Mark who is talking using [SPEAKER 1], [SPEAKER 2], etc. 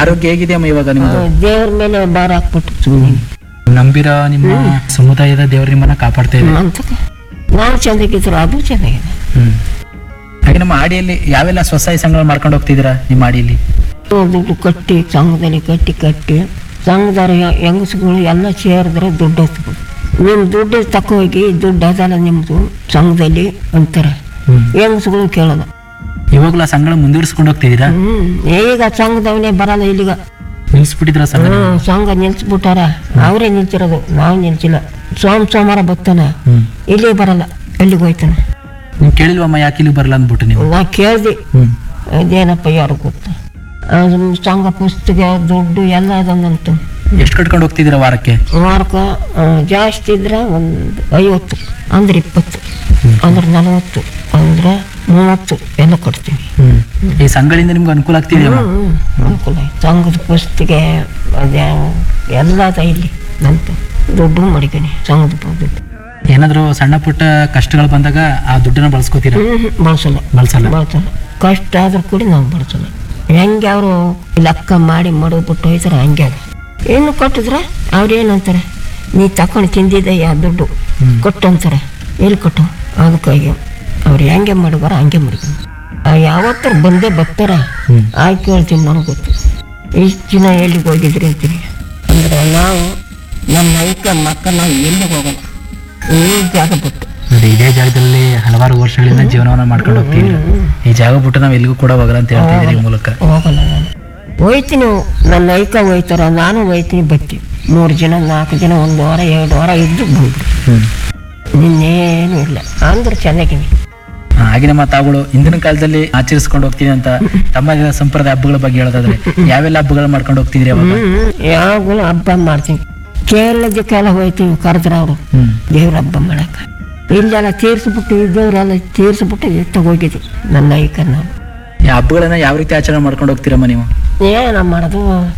[SPEAKER 1] ಆರೋಗ್ಯ ಹೇಗಿದೆಯಮ್ಮ ಇವಾಗ ನಿಮ್ದು
[SPEAKER 2] ದೇವ್ರ ಮೇಲೆ ಭಾರ ಹಾಕ್ಬಿಟ್ಟು ಸುಮ್ಮನೆ
[SPEAKER 1] ನಂಬಿರೋ ನಿಮ್ಮ ಸಮುದಾಯದ ದೇವ್ರ ನಿಮ್ಮನ್ನ ಕಾಪಾಡ್ತಾ ಇದೆ
[SPEAKER 2] ಅಂತ ನಾವು ಚೆನ್ನಾಗಿದ್ರು ಅದು ಚೆನ್ನಾಗಿದೆ
[SPEAKER 1] ಹ್ಮ್ ಹಾಗೆ ನಮ್ಮ ಆಡಿಯಲ್ಲಿ ಯಾವೆಲ್ಲ ಸ್ವಸಹಾಯ ಸಂಘಗಳು ಮಾಡ್ಕೊಂಡು ಹೋಗ್ತಿದ್ದೀರಾ ನಿಮ್ಮ ಆಡಿಯಲ್ಲಿ
[SPEAKER 2] ದುಡ್ಡು ಕಟ್ಟಿ ಸಂಘದಲ್ಲಿ ಕಟ್ಟಿ ಕಟ್ಟಿ ಸಂಘದವ್ರ ಹೆಂಗಸುಗಳು ಎಲ್ಲ ಸೇರಿದ್ರೆ ದುಡ್ಡು ಹತ್ಬೇಕು ನಿಮ್ಮ ದುಡ್ಡು ತಕೋ ಹೋಗಿ ದುಡ್ಡು ಅದಲ್ಲ ನಿಮ್ಮದು ಸಂಘದಲ್ಲಿ ಅಂತಾರೆ ಹೆಂಗಸುಗಳು ಕೇಳಲ್ಲ
[SPEAKER 1] ಇವಾಗಲೂ ಆ ಸಂಘಗಳ ಮುಂದುವರಿಸ್ಕೊಂಡು ಹೋಗ್ತಿದ್ದೀರಾ
[SPEAKER 2] ಹ್ಮ್ ಈಗ ಸಂಘದವನೇ ಬರಲ್ಲ ಇಲ್ಲಿಗ
[SPEAKER 1] ನಿಲ್ಸ್ಬಿಟ್ಟಿದ್ರ ಸಂಘ
[SPEAKER 2] ಹ್ಮ್ ಸಂಘ ನಿಲ್ಸ್ಬಿಟ್ಟಾರ ಅವರೇ ನಿಲ್ಸಿರೋದು ನಾವು ನಿಲ್ಸಿಲ್ಲ ಸೋಮ ಸೋಮವಾರ ಬರ್ತಾನ
[SPEAKER 1] ಹ್ಮ್
[SPEAKER 2] ಇಲ್ಲಿ ಬರಲ್ಲ ಎಲ್ಲಿಗೆ ಹೋಯ್ತಾನೆ
[SPEAKER 1] ನೀವು ಕೇಳಿಲ್ವಮ್ಮ ಯಾಕೆ ಇಲ್ಲಿ ಬರಲ್ಲ ಅಂದ್ಬಿಟ್ಟು ನೀವು
[SPEAKER 2] ನಾ ಕೇಳ್ದೆ
[SPEAKER 1] ಹ್ಮ್
[SPEAKER 2] ಇದೇನಪ್ಪ ಯಾರು ಗೊತ್ತ ಅದು ಸಂಘ ಪುಸ್ತಕ ದುಡ್ಡು ಎಲ್ಲ ಅದಂತ
[SPEAKER 1] ಎಷ್ಟು ಕಟ್ಕೊಂಡು ಹೋಗ್ತಿದ್ದೀರಾ ವಾರಕ್ಕೆ
[SPEAKER 2] ವಾರಕ್ಕೆ ಆ, ಜಾಸ್ತಿ ಇದ್ರೆ ಒಂದು ಐವತ್ತು ಅಂದ್ರೆ ಇಪ್ಪತ್ತು ಅಂದ್ರೆ ನಲವತ್ತು ಅಂದ್ರೆ ಮೂವತ್ತು ಎಲ್ಲ ಕೊಡ್ತೀವಿ
[SPEAKER 1] ಹ್ಮ್ ಈ ಸಂಘಗಳಿಂದ ನಿಮ್ಗೆ ಅನುಕೂಲ ಆಗ್ತಿದೆಯಮ್ಮ
[SPEAKER 2] ಹ್ಮ್, ಅನುಕೂಲ ಆಯ್ತು ಸಂಘದ ಪುಸ್ತಕ ಅದ್ಯಾವ ಎಲ್ಲ ಅದ ಇಲ್ಲಿ ನಂತ ದುಡ್ಡು ಮಡಿಕಣಿ ಸಂಘದ ದುಡ್ಡು
[SPEAKER 1] ಏನಾದ್ರು ಸಣ್ಣ ಪುಟ್ಟ ಕಷ್ಟಗಳು ಬಂದಾಗ ಆ ದುಡ್ಡನ್ನ ಬಳಸ್ಕೋತೀರಾ
[SPEAKER 2] ಹ್ಮ್ ಬಳಸಲ್ಲ
[SPEAKER 1] ಬಳಸಲ್ಲ
[SPEAKER 2] ಬಳಸಲ್ಲ ಕಷ್ಟ ಆದ್ರೂ ಕೂಡ ನಾವು ಬಳಸಲ್ಲ ಹೆಂಗೆ ಅವರು ಲೆಕ್ಕ ಮಾಡಿ ಮಡಗ್ಬಿಟ್ಟು ಹೋಯ್ತಾರೆ ಹಂಗೆ ಅದು ಏನು ಕೊಟ್ಟಿದ್ರೆ ಅವ್ರು ಏನಂತಾರೆ ನೀ ತಕೊಂಡು ತಿಂದಿದ್ದಯ್ಯ ದುಡ್ಡು ಕೊಟ್ಟು ಅಂತಾರೆ ಎಲ್ಲಿ ಕೊಟ್ಟು ಅದಕ್ಕಾಗಿ ಅವ್ರು ಹೆಂಗೆ ಮಾಡಿದಾರ ಹಂಗೆ ಮಾಡಿದ್ರು ಯಾವತ್ತರ ಬಂದೇ ಬರ್ತಾರ ಆಯ್ತು ಕೇಳ್ತೀನಿ ನನಗೆ ಗೊತ್ತು ಇಷ್ಟು ದಿನ ಎಲ್ಲಿಗೆ ಹೋಗಿದ್ರಿ ಅಂತೀನಿ ಅಂದ್ರೆ ನಾವು ನಮ್ಮ ನೈಕ ಮಕ್ಕಳ ನಾವು ಎಲ್ಲಿಗೆ ಹೋಗಲ್ಲ ಈ ಜಾಗ ಬಿಟ್ಟು
[SPEAKER 1] ನೋಡಿ ಇದೇ ಜಾಗದಲ್ಲಿ ಹಲವಾರು ವರ್ಷಗಳಿಂದ ಜೀವನವನ್ನ ಮಾಡ್ಕೊಂಡು ಹೋಗ್ತಿದ್ದೀರಾ ಈ ಜಾಗ ಬಿಟ್ಟು ನಾವು ಎಲ್ಲಿಗೂ ಕೂಡ ಹೋಗಲ್ಲ ಅಂತ ಹೇಳ್ತಾ ಇದ್ದೀರಿ ಈ ಮೂಲಕ
[SPEAKER 2] ಹೋಗಲ್ಲ ನಾನು ಹೋಯ್ತೀನಿ ನನ್ನ ಐಕ ಹೋಯ್ತಾರ ನಾನು ಹೋಯ್ತೀನಿ ಬರ್ತೀನಿ ಮೂರು ಜನ ನಾಲ್ಕು ಜನ ಒಂದು ವಾರ ಎರಡು ವಾರ ಇದ್ದು ಬಂದ್ರು
[SPEAKER 1] ಹ್ಮ್
[SPEAKER 2] ನಿನ್ನೇನು ಇಲ್ಲ ಅಂದ್ರೆ ಚೆನ್ನಾಗಿನಿ
[SPEAKER 1] ಆ, ಆಗಿನ ಮಾತಾಗಳು ಹಿಂದಿನ ಕಾಲದಲ್ಲಿ ಆಚರಿಸ್ಕೊಂಡು ಹೋಗ್ತೀನಿ ಅಂತ ತಮ್ಮ ಸಂಪ್ರದಾಯ ಹಬ್ಬಗಳ ಬಗ್ಗೆ ಹೇಳೋದಾದ್ರೆ ಯಾವೆಲ್ಲ ಹಬ್ಬಗಳು ಮಾಡ್ಕೊಂಡು ಹೋಗ್ತಿದ್ರಿ ಅವಾಗ
[SPEAKER 2] ಯಾವಾಗಲೂ ಹಬ್ಬ ಮಾಡ್ತೀನಿ ಕೇರಳದ ಕಾಲ ಹೋಯ್ತೀವಿ ಕರೆದ್ರ ಅವರು
[SPEAKER 1] ಹ್ಮ್
[SPEAKER 2] ದೇವ್ರ ಹಬ್ಬ ಮಾಡಕ್ಕೆ ಇಲ್ಲೆಲ್ಲ ತೀರ್ಸ್ಬಿಟ್ಟು ಇದ್ದವರೆಲ್ಲ ತೀರ್ಸ್ಬಿಟ್ಟು ಎತ್ತ ಹೋಗಿದ್ವಿ ನನ್ನ ಐಕ ನಾವು
[SPEAKER 1] ಈ ಹಬ್ಬಗಳನ್ನ ಯಾವ ರೀತಿ ಆಚರಣೆ ಮಾಡ್ಕೊಂಡು ಹೋಗ್ತೀರಮ್ಮ ನೀವು
[SPEAKER 2] ಏನ ಮಾಡೋದು